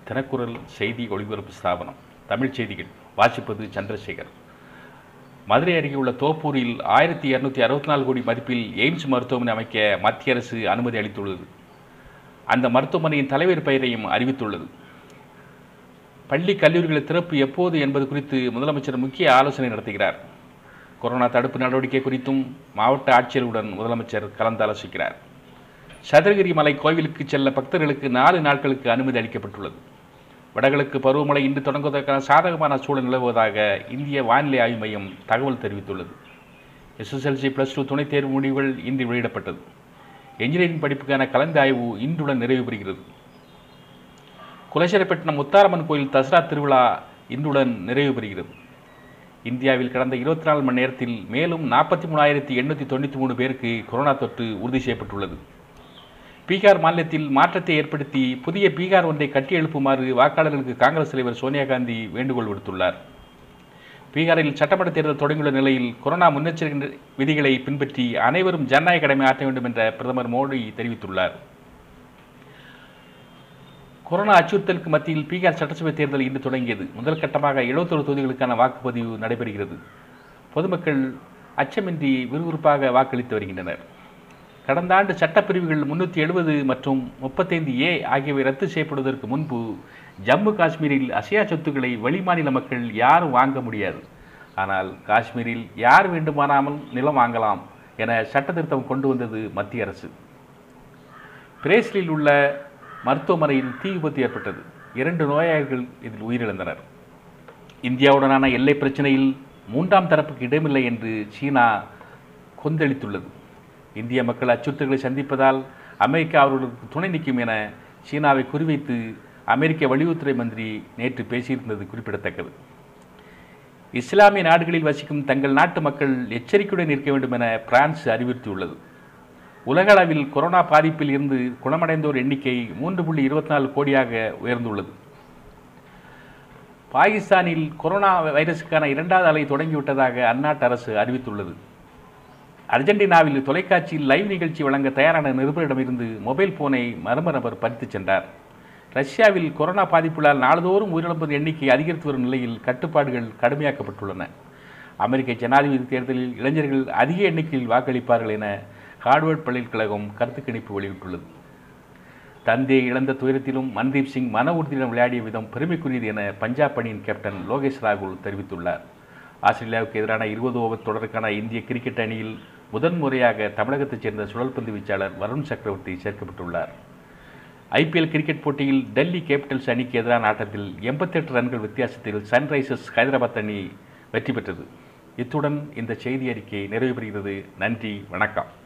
தினக்குரல் செய்தி ஒளிபரப்பு ஸ்தாபனம் தமிழ்ச் செய்திகள் வாசிப்பது சந்திரசேகர் மதுரை அருகே உள்ள தோப்பூரில் ஆயிரத்தி இரநூத்தி அறுபத்தி நாலு கோடி மதிப்பில் எய்ம்ஸ் மருத்துவமனை அமைக்க மத்திய அரசு அனுமதி அளித்துள்ளது அந்த மருத்துவமனையின் தலைவர் பெயரையும் அறிவித்துள்ளது பள்ளி கல்லூரிகள் திறப்பு எப்போது என்பது குறித்து முதலமைச்சர் முக்கிய ஆலோசனை நடத்துகிறார் கொரோனா தடுப்பு நடவடிக்கை குறித்தும் மாவட்ட ஆட்சியர்களுடன் முதலமைச்சர் கலந்தாலோசிக்கிறார் சதுரகிரி மலை கோவிலுக்கு செல்ல பக்தர்களுக்கு நாலு நாட்களுக்கு அனுமதி அளிக்கப்பட்டுள்ளது வடகிழக்கு பருவமழை இன்று தொடங்குவதற்கான சாதகமான சூழல் நிலவுவதாக இந்திய வானிலை ஆய்வு மையம் தகவல் தெரிவித்துள்ளது எஸ்எஸ்எல்சி ப்ளஸ் டூ துணைத் தேர்வு முடிவுகள் இன்று வெளியிடப்பட்டது என்ஜினியரிங் படிப்புக்கான கலந்து ஆய்வு இன்றுடன் நிறைவு பெறுகிறது குலசேரப்பட்டினம் முத்தாரம்மன் கோயில் தசரா திருவிழா இன்றுடன் நிறைவு பெறுகிறது இந்தியாவில் கடந்த இருபத்தி நாலு மணி நேரத்தில் மேலும் நாற்பத்தி மூணாயிரத்தி எண்ணூற்றி தொண்ணூற்றி மூணு பேருக்கு கொரோனா தொற்று உறுதி செய்யப்பட்டுள்ளது பீகார் மாநிலத்தில் மாற்றத்தை ஏற்படுத்தி புதிய பீகார் ஒன்றை கட்டி எழுப்புமாறு வாக்காளர்களுக்கு காங்கிரஸ் தலைவர் சோனியா காந்தி வேண்டுகோள் விடுத்துள்ளார் பீகாரில் சட்டமன்ற தேர்தல் தொடங்கியுள்ள நிலையில் கொரோனா முன்னெச்சரிக்கை விதிகளை பின்பற்றி அனைவரும் ஜனநாயக கடமை ஆற்ற வேண்டும் என்ற பிரதமர் மோடி தெரிவித்துள்ளார் கொரோனா அச்சுறுத்தலுக்கு மத்தியில் பீகார் சட்டசபை தேர்தல் இன்று தொடங்கியது முதல் கட்டமாக எழுபத்தொரு தொகுதிகளுக்கான வாக்குப்பதிவு நடைபெறுகிறது பொதுமக்கள் அச்சமின்றி விறுவிறுப்பாக வாக்களித்து வருகின்றனர் கடந்த ஆண்டு சட்டப்பிரிவுகள் முன்னூற்றி எழுபது மற்றும் முப்பத்தைந்து ஏ ஆகியவை ரத்து செய்யப்படுவதற்கு முன்பு ஜம்மு காஷ்மீரில் அசையா சொத்துக்களை வெளிமாநில மக்கள் யாரும் வாங்க முடியாது ஆனால் காஷ்மீரில் யார் வேண்டுமானாமல் நிலம் வாங்கலாம் என சட்டத்திருத்தம் கொண்டு வந்தது மத்திய அரசு பிரேசிலில் உள்ள மருத்துவமனையில் தீ விபத்து ஏற்பட்டது இரண்டு நோயாளிகள் இதில் உயிரிழந்தனர் இந்தியாவுடனான எல்லை பிரச்சனையில் மூன்றாம் தரப்புக்கு இடமில்லை என்று சீனா கொந்தளித்துள்ளது இந்திய மக்கள் அச்சுறுத்தல்களை சந்திப்பதால் அமெரிக்கா அவர்களுக்கு துணை நிற்கும் என சீனாவை குறிவைத்து அமெரிக்க வெளியுறவுத்துறை மந்திரி நேற்று பேசியிருந்தது குறிப்பிடத்தக்கது இஸ்லாமிய நாடுகளில் வசிக்கும் தங்கள் நாட்டு மக்கள் எச்சரிக்கையுடன் இருக்க வேண்டும் என பிரான்ஸ் அறிவுறுத்தியுள்ளது உலக அளவில் கொரோனா பாதிப்பில் இருந்து குணமடைந்தோர் எண்ணிக்கை மூன்று புள்ளி இருபத்தி நாலு கோடியாக உயர்ந்துள்ளது பாகிஸ்தானில் கொரோனா வைரஸுக்கான இரண்டாவது அலை தொடங்கிவிட்டதாக அந்நாட்டு அரசு அறிவித்துள்ளது அர்ஜென்டினாவில் தொலைக்காட்சியில் லைவ் நிகழ்ச்சி வழங்க தயாரான நிருபரிடமிருந்து மொபைல் போனை மர்ம நபர் பறித்துச் சென்றார் ரஷ்யாவில் கொரோனா பாதிப்புகளால் நாள்தோறும் உயிரிழப்பது எண்ணிக்கை அதிகரித்து வரும் நிலையில் கட்டுப்பாடுகள் கடுமையாக்கப்பட்டுள்ளன அமெரிக்க ஜனாதிபதி தேர்தலில் இளைஞர்கள் அதிக எண்ணிக்கையில் வாக்களிப்பார்கள் என ஹார்வர்ட் பல்கலைக்கழகம் கருத்து கணிப்பு வெளியிட்டுள்ளது தந்தையை இழந்த துயரத்திலும் மன்தீப் சிங் மன உறுதியுடன் விளையாடிய விதம் பெருமைக்குரியது என பஞ்சாப் அணியின் கேப்டன் லோகேஷ் ராகுல் தெரிவித்துள்ளார் ஆஸ்திரேலியாவுக்கு எதிரான இருபது ஓவர் தொடருக்கான இந்திய கிரிக்கெட் அணியில் முதன் முறையாக தமிழகத்தைச் சேர்ந்த சுழல்பந்து வீச்சாளர் வருண் சக்கரவர்த்தி சேர்க்கப்பட்டுள்ளார் ஐபிஎல் கிரிக்கெட் போட்டியில் டெல்லி கேபிட்டல்ஸ் அணிக்கு எதிரான ஆட்டத்தில் எண்பத்தெட்டு ரன்கள் வித்தியாசத்தில் சன்ரைசர்ஸ் ஹைதராபாத் அணி வெற்றி பெற்றது இத்துடன் இந்த செய்தி அறிக்கை நிறைவு பெறுகிறது நன்றி வணக்கம்